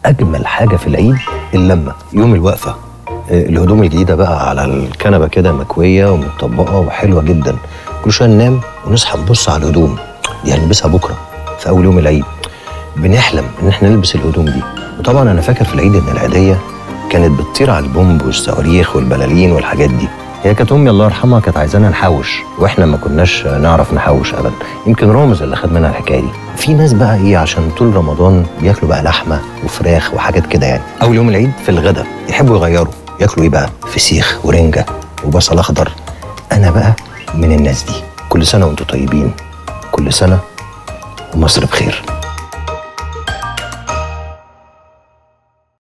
اجمل حاجه في العيد اللمه يوم الوقفه آه، الهدوم الجديده بقى على الكنبه كده مكويه ومتطبقه وحلوه جدا كل شويه ننام ونصحى نبص على الهدوم دي هنلبسها بكره في اول يوم العيد بنحلم ان احنا نلبس الهدوم دي وطبعا انا فاكر في العيد ان العيديه كانت بتطير على البومب والصواريخ والبلالين والحاجات دي هي كانت امي الله يرحمها كانت عايزانا نحوش واحنا ما كناش نعرف نحوش ابدا يمكن رامز اللي خد منها الحكايه دي في ناس بقى ايه عشان طول رمضان بياكلوا بقى لحمه وفراخ وحاجات كده يعني اول يوم العيد في الغداء يحبوا يغيروا ياكلوا ايه بقى فسيخ ورنجه وبصل اخضر انا بقى من الناس دي كل سنه وانتم طيبين كل سنه ومصر بخير